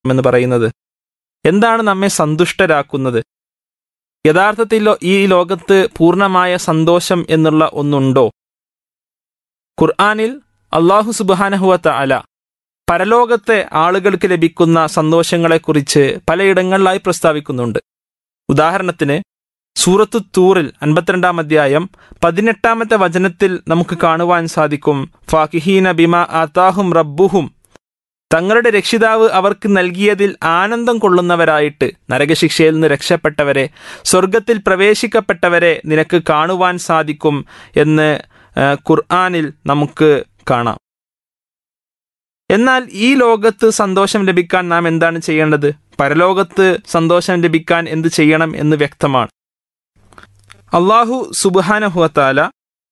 എന്ന് പറയുന്നത് എന്താണ് നമ്മെ സന്തുഷ്ടരാക്കുന്നത് യഥാർത്ഥത്തിൽ ഈ ലോകത്ത് പൂർണ്ണമായ സന്തോഷം എന്നുള്ള ഒന്നുണ്ടോ ഖുർആാനിൽ അള്ളാഹു സുബാനഹുവത്ത അല പരലോകത്തെ ആളുകൾക്ക് ലഭിക്കുന്ന സന്തോഷങ്ങളെക്കുറിച്ച് പലയിടങ്ങളിലായി പ്രസ്താവിക്കുന്നുണ്ട് ഉദാഹരണത്തിന് സൂറത്തു തൂറിൽ അൻപത്തിരണ്ടാം അധ്യായം പതിനെട്ടാമത്തെ വചനത്തിൽ നമുക്ക് കാണുവാൻ സാധിക്കും ഫാക്കിഹീന ബിമ ആതാഹും റബ്ബുഹും തങ്ങളുടെ രക്ഷിതാവ് അവർക്ക് നൽകിയതിൽ ആനന്ദം കൊള്ളുന്നവരായിട്ട് നരകശിക്ഷയിൽ നിന്ന് രക്ഷപ്പെട്ടവരെ സ്വർഗത്തിൽ പ്രവേശിക്കപ്പെട്ടവരെ നിനക്ക് കാണുവാൻ സാധിക്കും എന്ന് ഖുർആാനിൽ നമുക്ക് കാണാം എന്നാൽ ഈ ലോകത്ത് സന്തോഷം ലഭിക്കാൻ നാം എന്താണ് ചെയ്യേണ്ടത് പരലോകത്ത് സന്തോഷം ലഭിക്കാൻ എന്ത് ചെയ്യണം എന്ന് വ്യക്തമാണ് അള്ളാഹു സുബാനഹുവത്താല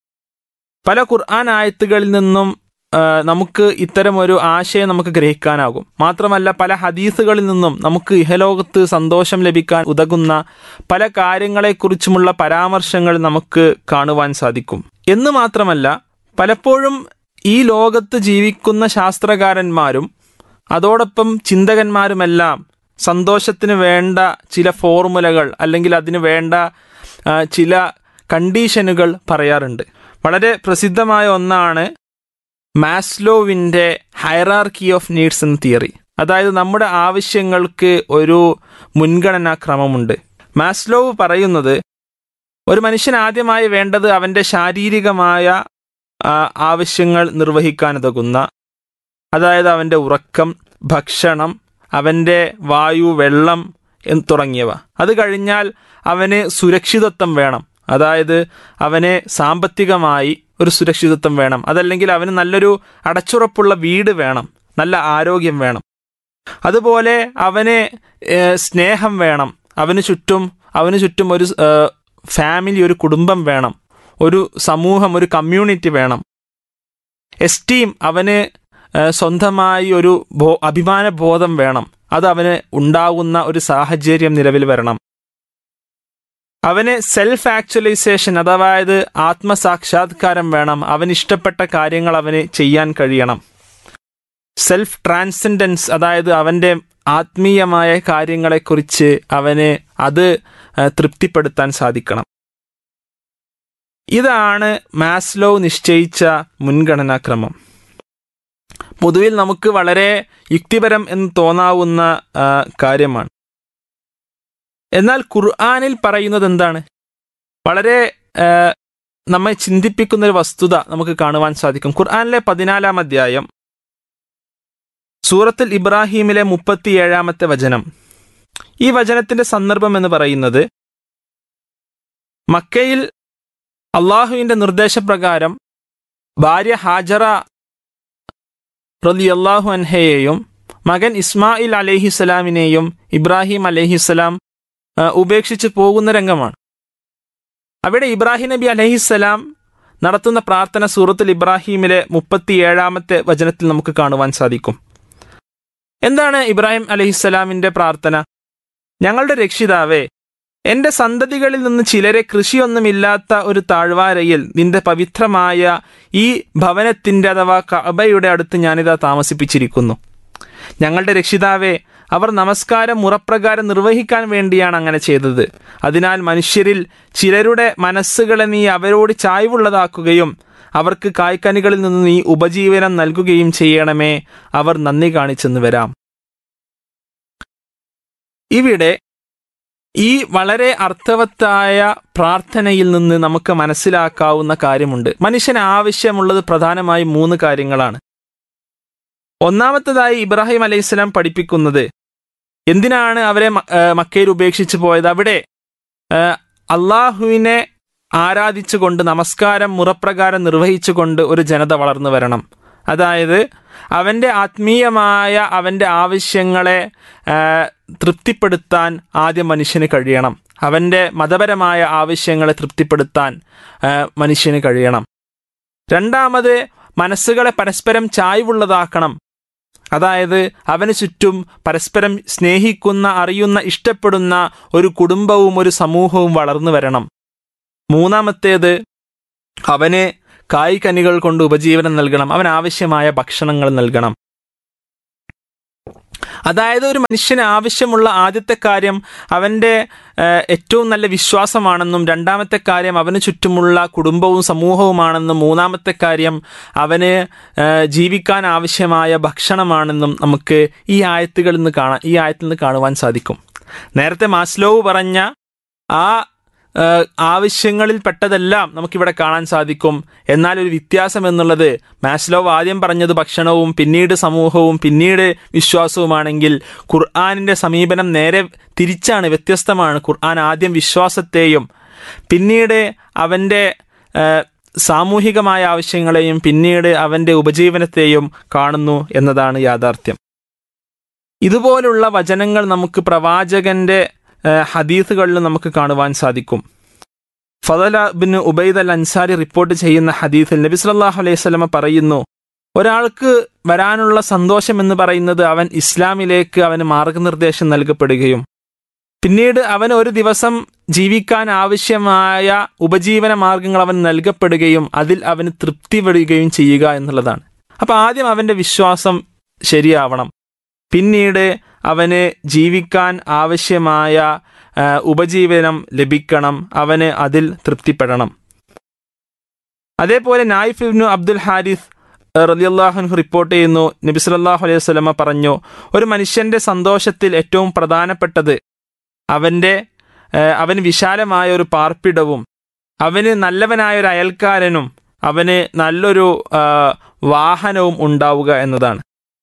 പല ഖുർആൻ ആയത്തുകളിൽ നിന്നും നമുക്ക് ഇത്തരം ഒരു ആശയം നമുക്ക് ഗ്രഹിക്കാനാകും മാത്രമല്ല പല ഹദീസുകളിൽ നിന്നും നമുക്ക് ഇഹലോകത്ത് സന്തോഷം ലഭിക്കാൻ ഉതകുന്ന പല കാര്യങ്ങളെക്കുറിച്ചുമുള്ള പരാമർശങ്ങൾ നമുക്ക് കാണുവാൻ സാധിക്കും എന്ന് മാത്രമല്ല പലപ്പോഴും ഈ ലോകത്ത് ജീവിക്കുന്ന ശാസ്ത്രകാരന്മാരും അതോടൊപ്പം ചിന്തകന്മാരുമെല്ലാം സന്തോഷത്തിന് വേണ്ട ചില ഫോർമുലകൾ അല്ലെങ്കിൽ അതിന് വേണ്ട ചില കണ്ടീഷനുകൾ പറയാറുണ്ട് വളരെ പ്രസിദ്ധമായ ഒന്നാണ് മാസ്ലോവിൻ്റെ ഹൈറാർക്കി ഓഫ് നീഡ്സ് എന്ന തിയറി അതായത് നമ്മുടെ ആവശ്യങ്ങൾക്ക് ഒരു മുൻഗണനാ ക്രമമുണ്ട് മാസ്ലോവ് പറയുന്നത് ഒരു മനുഷ്യൻ ആദ്യമായി വേണ്ടത് അവൻ്റെ ശാരീരികമായ ആവശ്യങ്ങൾ നിർവഹിക്കാനുതകുന്ന അതായത് അവൻ്റെ ഉറക്കം ഭക്ഷണം അവൻ്റെ വായു വെള്ളം തുടങ്ങിയവ അത് കഴിഞ്ഞാൽ അവന് സുരക്ഷിതത്വം വേണം അതായത് അവന് സാമ്പത്തികമായി ഒരു സുരക്ഷിതത്വം വേണം അതല്ലെങ്കിൽ അവന് നല്ലൊരു അടച്ചുറപ്പുള്ള വീട് വേണം നല്ല ആരോഗ്യം വേണം അതുപോലെ അവന് സ്നേഹം വേണം അവന് ചുറ്റും അവന് ചുറ്റും ഒരു ഫാമിലി ഒരു കുടുംബം വേണം ഒരു സമൂഹം ഒരു കമ്മ്യൂണിറ്റി വേണം എസ്റ്റീം അവന് സ്വന്തമായി ഒരു ബോ അഭിമാന ബോധം വേണം അത് അവന് ഉണ്ടാകുന്ന ഒരു സാഹചര്യം നിലവിൽ വരണം അവന് സെൽഫ് ആക്ച്വലൈസേഷൻ അതായത് ആത്മസാക്ഷാത്കാരം വേണം അവന് ഇഷ്ടപ്പെട്ട കാര്യങ്ങൾ അവന് ചെയ്യാൻ കഴിയണം സെൽഫ് ട്രാൻസെൻഡൻസ് അതായത് അവൻ്റെ ആത്മീയമായ കാര്യങ്ങളെക്കുറിച്ച് അവന് അത് തൃപ്തിപ്പെടുത്താൻ സാധിക്കണം ഇതാണ് മാസ്ലോ നിശ്ചയിച്ച മുൻഗണനാക്രമം പൊതുവിൽ നമുക്ക് വളരെ യുക്തിപരം എന്ന് തോന്നാവുന്ന കാര്യമാണ് എന്നാൽ ഖുർആാനിൽ പറയുന്നത് എന്താണ് വളരെ നമ്മെ ചിന്തിപ്പിക്കുന്ന ഒരു വസ്തുത നമുക്ക് കാണുവാൻ സാധിക്കും ഖുർആാനിലെ പതിനാലാം അധ്യായം സൂറത്തുൽ ഇബ്രാഹീമിലെ മുപ്പത്തിയേഴാമത്തെ വചനം ഈ വചനത്തിന്റെ സന്ദർഭം എന്ന് പറയുന്നത് മക്കയിൽ അള്ളാഹുവിന്റെ നിർദ്ദേശപ്രകാരം ഭാര്യ ഹാജറ റലി അള്ളാഹു അൻഹയെയും മകൻ ഇസ്മായിൽ അലഹിസ്സലാമിനെയും ഇബ്രാഹിം അലഹിസ്സലാം ഉപേക്ഷിച്ച് പോകുന്ന രംഗമാണ് അവിടെ ഇബ്രാഹിം നബി അലഹിസ്സലാം നടത്തുന്ന പ്രാർത്ഥന സൂറത്തുൽ ഇബ്രാഹിമിലെ മുപ്പത്തിയേഴാമത്തെ വചനത്തിൽ നമുക്ക് കാണുവാൻ സാധിക്കും എന്താണ് ഇബ്രാഹിം അലഹിസ്സലാമിന്റെ പ്രാർത്ഥന ഞങ്ങളുടെ രക്ഷിതാവേ എന്റെ സന്തതികളിൽ നിന്ന് ചിലരെ കൃഷിയൊന്നുമില്ലാത്ത ഒരു താഴ്വാരയിൽ നിന്റെ പവിത്രമായ ഈ ഭവനത്തിന്റെ അഥവാ കഅബയുടെ അടുത്ത് ഞാനിതാ താമസിപ്പിച്ചിരിക്കുന്നു ഞങ്ങളുടെ രക്ഷിതാവേ അവർ നമസ്കാരം മുറപ്രകാരം നിർവഹിക്കാൻ വേണ്ടിയാണ് അങ്ങനെ ചെയ്തത് അതിനാൽ മനുഷ്യരിൽ ചിലരുടെ മനസ്സുകളെ നീ അവരോട് ചായ്വുള്ളതാക്കുകയും അവർക്ക് കായ്ക്കനികളിൽ നിന്ന് നീ ഉപജീവനം നൽകുകയും ചെയ്യണമേ അവർ നന്ദി കാണിച്ചെന്ന് വരാം ഇവിടെ ഈ വളരെ അർത്ഥവത്തായ പ്രാർത്ഥനയിൽ നിന്ന് നമുക്ക് മനസ്സിലാക്കാവുന്ന കാര്യമുണ്ട് മനുഷ്യന് ആവശ്യമുള്ളത് പ്രധാനമായും മൂന്ന് കാര്യങ്ങളാണ് ഒന്നാമത്തതായി ഇബ്രാഹിം അലൈഹിസ്ലാം പഠിപ്പിക്കുന്നത് എന്തിനാണ് അവരെ മക്കയിൽ ഉപേക്ഷിച്ച് പോയത് അവിടെ അള്ളാഹുവിനെ ആരാധിച്ചുകൊണ്ട് നമസ്കാരം മുറപ്രകാരം നിർവഹിച്ചുകൊണ്ട് ഒരു ജനത വളർന്നു വരണം അതായത് അവൻ്റെ ആത്മീയമായ അവൻ്റെ ആവശ്യങ്ങളെ തൃപ്തിപ്പെടുത്താൻ ആദ്യം മനുഷ്യന് കഴിയണം അവൻ്റെ മതപരമായ ആവശ്യങ്ങളെ തൃപ്തിപ്പെടുത്താൻ മനുഷ്യന് കഴിയണം രണ്ടാമത് മനസ്സുകളെ പരസ്പരം ചായ്വുള്ളതാക്കണം അതായത് അവന് ചുറ്റും പരസ്പരം സ്നേഹിക്കുന്ന അറിയുന്ന ഇഷ്ടപ്പെടുന്ന ഒരു കുടുംബവും ഒരു സമൂഹവും വളർന്നു വരണം മൂന്നാമത്തേത് അവന് കായ്കനികൾ കൊണ്ട് ഉപജീവനം നൽകണം അവൻ ആവശ്യമായ ഭക്ഷണങ്ങൾ നൽകണം അതായത് ഒരു മനുഷ്യന് ആവശ്യമുള്ള ആദ്യത്തെ കാര്യം അവൻ്റെ ഏഹ്, ഏറ്റവും നല്ല വിശ്വാസമാണെന്നും രണ്ടാമത്തെ കാര്യം അവന് ചുറ്റുമുള്ള കുടുംബവും സമൂഹവുമാണെന്നും മൂന്നാമത്തെ കാര്യം അവന് ഏഹ്, ജീവിക്കാൻ ആവശ്യമായ ഭക്ഷണമാണെന്നും നമുക്ക് ഈ ആയത്തുകളിൽ നിന്ന് കാണാൻ ഈ ആയത്തിൽ നിന്ന് കാണുവാൻ സാധിക്കും നേരത്തെ മാസ്ലോവ് പറഞ്ഞ ആ ഏഹ്, ആവശ്യങ്ങളിൽ പെട്ടതെല്ലാം നമുക്കിവിടെ കാണാൻ സാധിക്കും എന്നാൽ ഒരു വ്യത്യാസം എന്നുള്ളത് മാസ്ലോവ് ആദ്യം പറഞ്ഞത് ഭക്ഷണവും പിന്നീട് സമൂഹവും പിന്നീട് വിശ്വാസവുമാണെങ്കിൽ ഖുർആാനിൻ്റെ സമീപനം നേരെ തിരിച്ചാണ് വ്യത്യസ്തമാണ് ഖുർആൻ ആദ്യം വിശ്വാസത്തെയും പിന്നീട് അവൻ്റെ ഏഹ്, സാമൂഹികമായ ആവശ്യങ്ങളെയും പിന്നീട് അവൻ്റെ ഉപജീവനത്തെയും കാണുന്നു എന്നതാണ് യാഥാർത്ഥ്യം ഇതുപോലുള്ള വചനങ്ങൾ നമുക്ക് പ്രവാചകന്റെ ഏഹ്, ഹദീസുകളിൽ നമുക്ക് കാണുവാൻ സാധിക്കും Fadala bin Ubaid al Ansari report ചെയ്യുന്ന ഹദീസിൽ നബി സല്ലല്ലാഹു അലൈഹി വസല്ലമ പറയുന്നു ഒരാൾക്ക് വരാനുള്ള സന്തോഷം എന്ന് പറയുന്നത് അവൻ ഇസ്ലാമിലേക്ക് അവന് മാർഗനിർദ്ദേശം നൽകപ്പെടുകയും പിന്നീട് അവന് ഒരു ദിവസം ജീവിക്കാൻ ആവശ്യമായ ഉപജീവന മാർഗങ്ങൾ അവൻ നൽകപ്പെടുകയും അതിൽ അവന് തൃപ്തി വരികയും ചെയ്യുക എന്നുള്ളതാണ് അപ്പൊ ആദ്യം അവന്റെ വിശ്വാസം ശരിയാവണം പിന്നീട് അവന് ജീവിക്കാൻ ആവശ്യമായ ആ, ഉപജീവനം ലഭിക്കണം അവന് അതിൽ തൃപ്തിപ്പെടണം അതേപോലെ നായിഫ് ഇബ്നു അബ്ദുൽ ഹാരിസ് റലിയല്ലാഹുൻഹു റിപ്പോർട്ട് ചെയ്യുന്നു നബി സല്ലല്ലാഹു അലൈഹി വസല്ലമ പറഞ്ഞു ഒരു മനുഷ്യന്റെ സന്തോഷത്തിൽ ഏറ്റവും പ്രധാനപ്പെട്ടത് അവന്റെ ആ, അവന് വിശാലമായ ഒരു പാർപ്പിടവും അവന് നല്ലവനായ ഒരു അയൽക്കാരനും അവന് നല്ലൊരു ആ, വാഹനവും ഉണ്ടാവുക എന്നതാണ്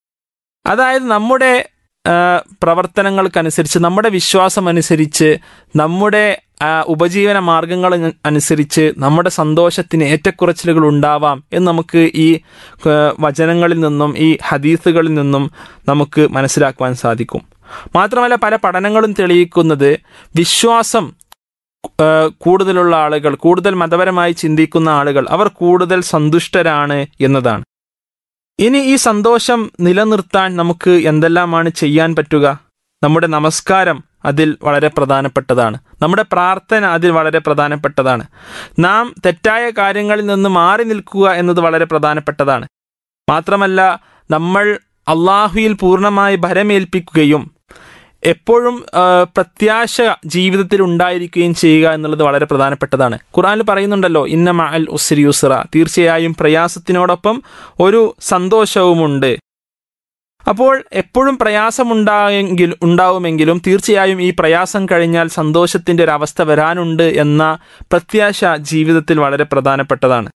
അതായത് നമ്മുടെ ആ, പ്രവർത്തനങ്ങൾക്കനുസരിച്ച് നമ്മുടെ വിശ്വാസം അനുസരിച്ച് നമ്മുടെ ആ, ഉപജീവന മാർഗങ്ങൾ അനുസരിച്ച് നമ്മുടെ സന്തോഷത്തിന് ഏറ്റക്കുറച്ചിലുകൾ ഉണ്ടാവാം എന്ന് നമുക്ക് ഈ ആ, വചനങ്ങളിൽ നിന്നും ഈ ഹദീസുകളിൽ നിന്നും നമുക്ക് മനസ്സിലാക്കുവാൻ സാധിക്കും മാത്രമല്ല പല പഠനങ്ങളും തെളിയിക്കുന്നത് വിശ്വാസം ആ, കൂടുതലുള്ള ആളുകൾ കൂടുതൽ മതപരമായി ചിന്തിക്കുന്ന ആളുകൾ അവർ കൂടുതൽ സന്തുഷ്ടരാണ് എന്നതാണ് ഇനി ഈ സന്തോഷം നിലനിർത്താൻ നമുക്ക് എന്തെല്ലാമാണ് ചെയ്യാൻ പറ്റുക നമ്മുടെ നമസ്കാരം അതിൽ വളരെ പ്രധാനപ്പെട്ടതാണ് നമ്മുടെ പ്രാർത്ഥന അതിൽ വളരെ പ്രധാനപ്പെട്ടതാണ് നാം തെറ്റായ കാര്യങ്ങളിൽ നിന്ന് മാറി നിൽക്കുക എന്നത് വളരെ പ്രധാനപ്പെട്ടതാണ് മാത്രമല്ല നമ്മൾ അള്ളാഹുയിൽ പൂർണ്ണമായി ഭരമേൽപ്പിക്കുകയും എപ്പോഴും ആ, പ്രത്യാശ ജീവിതത്തിൽ ഉണ്ടായിരിക്കുകയും ചെയ്യുക എന്നുള്ളത് വളരെ പ്രധാനപ്പെട്ടതാണ് ഖുറാനിൽ പറയുന്നുണ്ടല്ലോ ഇന്ന മഅൽ ഉസ്രി യുസ്ര തീർച്ചയായും പ്രയാസത്തിനോടൊപ്പം ഒരു സന്തോഷവുമുണ്ട് അപ്പോൾ എപ്പോഴും പ്രയാസമുണ്ടായെങ്കിൽ ഉണ്ടാവുമെങ്കിലും തീർച്ചയായും ഈ പ്രയാസം കഴിഞ്ഞാൽ സന്തോഷത്തിന്റെ ഒരു അവസ്ഥ വരാനുണ്ട് എന്ന പ്രത്യാശ ജീവിതത്തിൽ വളരെ പ്രധാനപ്പെട്ടതാണ്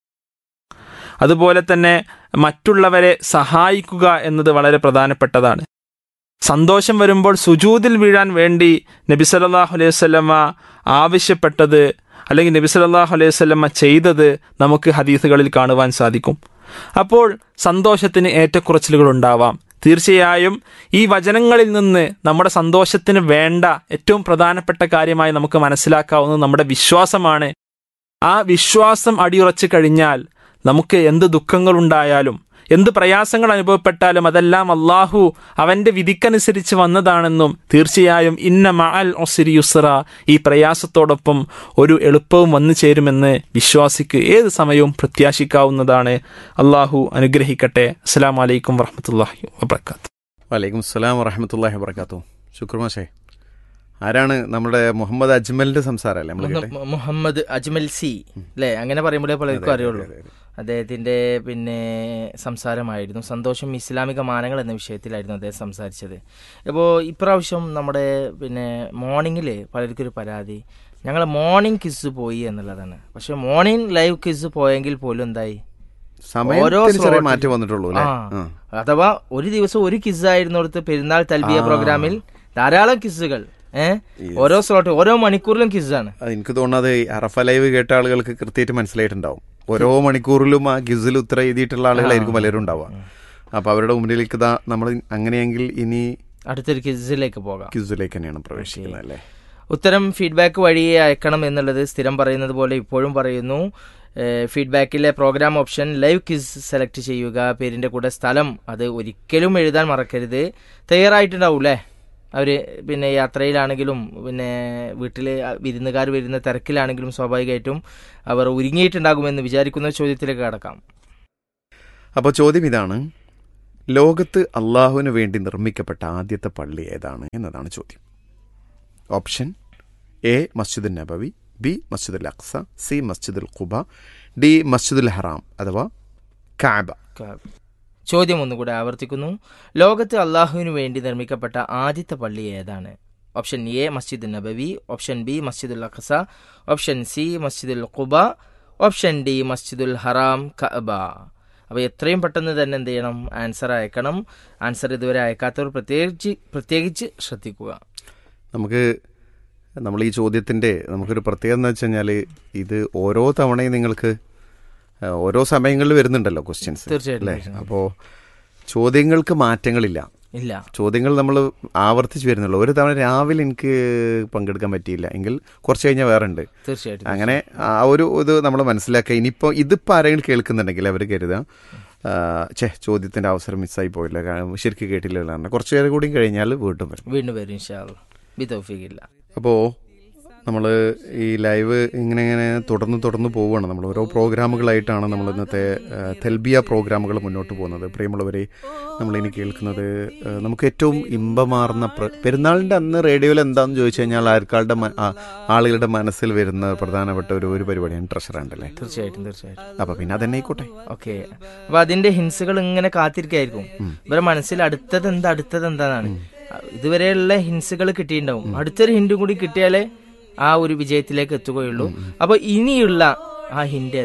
അതുപോലെ തന്നെ മറ്റുള്ളവരെ സഹായിക്കുക എന്നത് വളരെ പ്രധാനപ്പെട്ടതാണ് സന്തോഷം വരുമ്പോൾ സുജൂദിൽ വീഴാൻ വേണ്ടി നബി സല്ലല്ലാഹു അലൈഹി വസല്ലമ ആവശ്യപ്പെട്ടത് അല്ലെങ്കിൽ നബി സല്ലല്ലാഹു അലൈഹി വസല്ലമ ചെയ്തത് നമുക്ക് ഹദീസുകളിൽ കാണുവാൻ സാധിക്കും അപ്പോൾ സന്തോഷത്തിന് ഏറ്റക്കുറച്ചിലുകൾ ഉണ്ടാവാം തീർച്ചയായും ഈ വചനങ്ങളിൽ നിന്ന് നമ്മുടെ സന്തോഷത്തിന് വേണ്ട ഏറ്റവും പ്രധാനപ്പെട്ട കാര്യമായി നമുക്ക് മനസ്സിലാക്കാവുന്നത് നമ്മുടെ വിശ്വാസമാണ് ആ വിശ്വാസം അടിയുറച്ചു കഴിഞ്ഞാൽ നമുക്ക് എന്ത് ദുഃഖങ്ങളുണ്ടായാലും എന്ത് പ്രയാസങ്ങൾ അനുഭവപ്പെട്ടാലും അതെല്ലാം അള്ളാഹു അവന്റെ വിധിക്കനുസരിച്ച് വന്നതാണെന്നും തീർച്ചയായും ഇന്ന മഅൽ ഒസിരി യുസ്ര ഈ പ്രയാസത്തോടൊപ്പം ഒരു എളുപ്പവും വന്നു ചേരുമെന്ന് വിശ്വാസിക്ക് ഏത് സമയവും പ്രത്യാശിക്കാവുന്നതാണ് അള്ളാഹു അനുഗ്രഹിക്കട്ടെ അസ്സാം വലൈക്കും വറഹമത്തല്ലാഹി വബർക്കാത്തു വലൈക്കും സ്സലാം വറഹമത്തല്ലാഹി വബർക്കാത്തു ശുക്രമാഷേ ആരാണ് നമ്മുടെ മുഹമ്മദ് അജ്മലിന്റെ സംസാരമല്ലേ നമ്മൾ കേട്ടെ മുഹ- മുഹമ്മദ് അജ്മൽ സി അല്ലേ അങ്ങനെ പറയുമ്പോഴേ പലർക്കും അറിയുള്ളൂ അദ്ദേഹത്തിന്റെ പിന്നെ സംസാരമായിരുന്നു സന്തോഷം ഇസ്ലാമിക മാനങ്ങൾ എന്ന വിഷയത്തിലായിരുന്നു അദ്ദേഹം സംസാരിച്ചത് അപ്പോൾ ഇപ്രാവശ്യം നമ്മുടെ പിന്നെ മോർണിംഗിൽ പലർക്കും ഒരു പരാതി ഞങ്ങൾ മോർണിംഗ് കിസ് പോയി എന്നുള്ളതാണ് പക്ഷെ മോർണിംഗ് ലൈവ് കിസ് പോയെങ്കിൽ പോലും എന്തായി ഓരോ സമയത്തിന് ചെറിയ slot- മാറ്റം വന്നിട്ടുള്ളൂ അല്ലേ ആ. ആ. അഥവാ ഒരു ദിവസം ഒരു കിസ് ആയിരുന്നിടത്ത് പെരുന്നാൾ തൽബിയ പ്രോഗ്രാമിൽ ധാരാളം കിസ്സുകൾ ഏഹ് ഓരോ സ്ലോട്ട് ഓരോ മണിക്കൂറിലും കിസ്സാണ് അത് എനിക്ക് തോന്നുന്നത് ഈ അറഫ ലൈവ് കേട്ട ആളുകൾക്ക് കൃത്യമായിട്ട് മനസ്സിലായിട്ടുണ്ടാവും ഓരോ മണിക്കൂറിലും ആ ഗിസിൽ ഉത്തരം എഴുതിയിട്ടുള്ള ആളുകളായിരിക്കും പലരും ഉണ്ടാവുക അപ്പൊ അവരുടെ മുന്നിലേക്ക് ഇതാ നമ്മൾ അങ്ങനെയെങ്കിൽ ഇനി അടുത്തൊരു കിസിലേക്ക് പോകാം ക്യൂസിലേക്ക് തന്നെയാണ് പ്രവേശിക്കുന്നത് അല്ലേ ഉത്തരം ഫീഡ്ബാക്ക് വഴി അയക്കണം എന്നുള്ളത് സ്ഥിരം പറയുന്നത് പോലെ ഇപ്പോഴും പറയുന്നു ഏഹ് ഫീഡ്ബാക്കിലെ program option live quiz select ചെയ്യുക പേരിന്റെ കൂടെ സ്ഥലം അത് ഒരിക്കലും എഴുതാൻ മറക്കരുത് തയ്യാറായിട്ടുണ്ടാവൂലേ അവര് പിന്നെ യാത്രയിലാണെങ്കിലും പിന്നെ വീട്ടിൽ വിരുന്നുകാർ വരുന്ന തിരക്കിലാണെങ്കിലും സ്വാഭാവികമായിട്ടും അവർ ഒരുങ്ങിയിട്ടുണ്ടാകുമെന്ന് വിചാരിക്കുന്ന ചോദ്യത്തിലേക്ക് കടക്കാം അപ്പോൾ ചോദ്യം ഇതാണ് ലോകത്ത് അള്ളാഹുവിന് വേണ്ടി നിർമ്മിക്കപ്പെട്ട ആദ്യത്തെ പള്ളി ഏതാണ് എന്നതാണ് ചോദ്യം ഓപ്ഷൻ എ മസ്ജിദുൽ നബവി ബി മസ്ജിദുൽ അക്സ സി മസ്ജിദുൽ ഖുബ ഡി മസ്ജിദുൽ ഹറാം അഥവാ കാബ ക- ചോദ്യം ഒന്നുകൂടെ ആവർത്തിക്കുന്നു ലോകത്ത് അള്ളാഹുവിനു വേണ്ടി നിർമ്മിക്കപ്പെട്ട ആദ്യത്തെ പള്ളി ഏതാണ് ഓപ്ഷൻ എ മസ്ജിദ് നബവി ഓപ്ഷൻ ബി മസ്ജിദുൽ അഖസ ഓപ്ഷൻ സി മസ്ജിദുൽ ഖുബ ഓപ്ഷൻ ഡി മസ്ജിദുൽ ഹറാം കഅബ അപ്പോൾ എത്രയും പെട്ടെന്ന് തന്നെ എന്ത് ചെയ്യണം ആൻസർ അയക്കണം ആൻസർ ഇതുവരെ അയക്കാത്തവർ പ്രത്യേകിച്ച് പ്രത്യേകിച്ച് ശ്രദ്ധിക്കുക നമുക്ക് നമ്മൾ ഈ ചോദ്യത്തിൻ്റെ നമുക്കൊരു പ്രത്യേകത എന്ന് വെച്ച് കഴിഞ്ഞാൽ ഇത് ഓരോ തവണയും നിങ്ങൾക്ക് ആ, ഓരോ സമയങ്ങളിൽ വരുന്നുണ്ടല്ലോ ക്വസ്റ്റ്യൻസ് തീർച്ചയായിട്ടും, അല്ലേ തീർച്ചയായിട്ടും. അപ്പോൾ ചോദ്യങ്ങൾക്ക് മാറ്റങ്ങളില്ല ഇല്ല ചോദ്യങ്ങൾ നമ്മൾ ആവർത്തിച്ച് വരുന്നുള്ളൂ ഒരു തവണ രാവിലെ എനിക്ക് പങ്കെടുക്കാൻ പറ്റിയില്ല എങ്കിൽ കുറച്ച് കഴിഞ്ഞാൽ വേറെ ഉണ്ട് തീർച്ചയായിട്ടും അങ്ങനെ ആ ഒരു ഇത് നമ്മൾ മനസ്സിലാക്കുക ഇനിയിപ്പോൾ ഇതിപ്പോൾ ആരെങ്കിലും കേൾക്കുന്നുണ്ടെങ്കിൽ അവർ കരുതാം ആ, ഛേ ചോദ്യത്തിൻ്റെ അവസരം മിസ്സായി പോയില്ല കാരണം ശരിക്കും കേട്ടില്ല കാരണം കുറച്ച് നേരം കൂടി കഴിഞ്ഞാൽ വീണ്ടും വരും വീണ്ടും വരും ഇൻഷാല്ല ബി തൗഫീഖില്ല അപ്പോൾ നമ്മൾ ഈ ലൈവ് ഇങ്ങനെ ഇങ്ങനെ തുടർന്ന് തുടർന്ന് പോവുകയാണ് നമ്മൾ ഓരോ പ്രോഗ്രാമുകളായിട്ടാണ് നമ്മൾ ഇന്നത്തെ ആ, തെൽബിയ പ്രോഗ്രാമുകൾ മുന്നോട്ട് പോകുന്നത് പ്രിയമുള്ളവരെ നമ്മളിനി കേൾക്കുന്നത് ആ, നമുക്ക് ഏറ്റവും ഇമ്പമാർന്ന പ്ര- പെരുന്നാളിൻ്റെ അന്ന് റേഡിയോയിൽ എന്താണെന്ന് ചോദിച്ചു കഴിഞ്ഞാൽ ആൾക്കാരുടെ മ- ആ, ആളുകളുടെ മനസ്സിൽ വരുന്ന പ്രധാനപ്പെട്ട ഒരു ഒരു പരിപാടിയാണ് ട്രഷർ ഉണ്ടല്ലേ തീർച്ചയായിട്ടും തീർച്ചയായിട്ടും അപ്പോൾ പിന്നെ അതന്നെ ആയിക്കോട്ടെ ഓക്കെ അപ്പൊ അതിന്റെ ഹിൻസുകൾ ഇങ്ങനെ കാത്തിരിക്കായിരിക്കും ഇവരെ മനസ്സിൽ അടുത്തത് എന്താ അടുത്തത് എന്താന്നാണ് ഇതുവരെയുള്ള ഹിൻസുകൾ കിട്ടിയിട്ടുണ്ടാവും അടുത്തൊരു ഹിന്റും കൂടി കിട്ടിയാലേ ആ ഒരു വിജയത്തിലേക്ക് എത്തുകയുള്ളൂ അപ്പൊ ഇനിയുള്ള ആ ഹിന്റ്